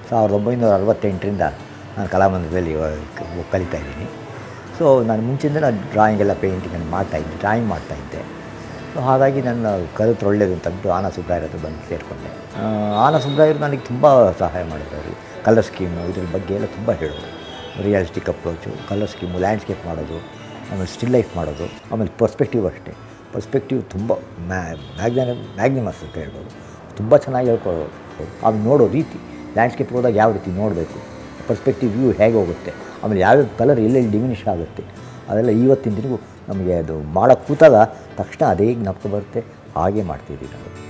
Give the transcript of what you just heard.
ಸಾವಿರದ ಒಂಬೈನೂರ ಅರವತ್ತೆಂಟರಿಂದ ನಾನು ಕಲಾಮಂದಿರದಲ್ಲಿ ಕ- ಕಲಿತಾ ಇದ್ದೀನಿ ಸೊ ನಾನು ಮುಂಚಿಂದ ನಾನು ಡ್ರಾಯಿಂಗ್ ಎಲ್ಲ ಪೇಂಟಿಂಗನ್ನು ಮಾಡ್ತಾಯಿದ್ದೆ ಡ್ರಾಯಿಂಗ್ ಮಾಡ್ತಾಯಿದ್ದೆ ಸೊ ಹಾಗಾಗಿ ನನ್ನ ಕಲಿತ್ರೆ ಒಳ್ಳೇದು ಅಂತ ಅಂದ್ಬಿಟ್ಟು ಆನಾ ಸುಬ್ರಾಯರ್ ಹತ್ರ ಬಂದು ಸೇರಿಕೊಂಡೆ ಆನಾ ಸುಬ್ರಾಯರು ನನಗೆ ತುಂಬ ಸಹಾಯ ಮಾಡಿದ್ರು ಕಲರ್ ಸ್ಕೀಮು ಇದ್ರ ಬಗ್ಗೆ ಎಲ್ಲ ತುಂಬ ಹೇಳೋರು realistic approach colour scheme landscape ಮಾಡೋದು ಆಮೇಲೆ ಸ್ಟಿಲ್ ಲೈಫ್ ಮಾಡೋದು ಆಮೇಲೆ ಪರ್ಸ್ಪೆಕ್ಟಿವ್ ಅಷ್ಟೇ ಪರ್ಸ್ಪೆಕ್ಟಿವ್ ತುಂಬ ಮ್ಯಾ ಮ್ಯಾಗ್ನ ಮ್ಯಾಗ್ನಿಮಸ್ ಅಂತ ಹೇಳ್ಬೋದು ತುಂಬ ಚೆನ್ನಾಗಿ ಹೇಳ್ಕೊಡೋರು ಆಮೇಲೆ ನೋಡೋ ರೀತಿ ಲ್ಯಾಂಡ್ಸ್ಕೇಪ್ ಹೋದಾಗ ಯಾವ ರೀತಿ ನೋಡಬೇಕು ಪರ್ಸ್ಪೆಕ್ಟಿವ್ ವ್ಯೂ ಹೇಗೆ ಹೋಗುತ್ತೆ ಆಮೇಲೆ ಯಾವ್ಯಾವ ಕಲರ್ ಎಲ್ಲೆಲ್ಲಿ ಡಿಮಿನಿಷ್ ಆಗುತ್ತೆ ಅದೆಲ್ಲ ಇವತ್ತಿನ ದಿನಗೂ ನಮಗೆ ಅದು ಮಾಡೋಕ್ಕೆ ಕೂತಾಗ ತಕ್ಷಣ ಅದೇ ಜ್ಞಾಪಕ ಬರುತ್ತೆ ಹಾಗೆ ಮಾಡ್ತಿದ್ದೀವಿ ನಾವು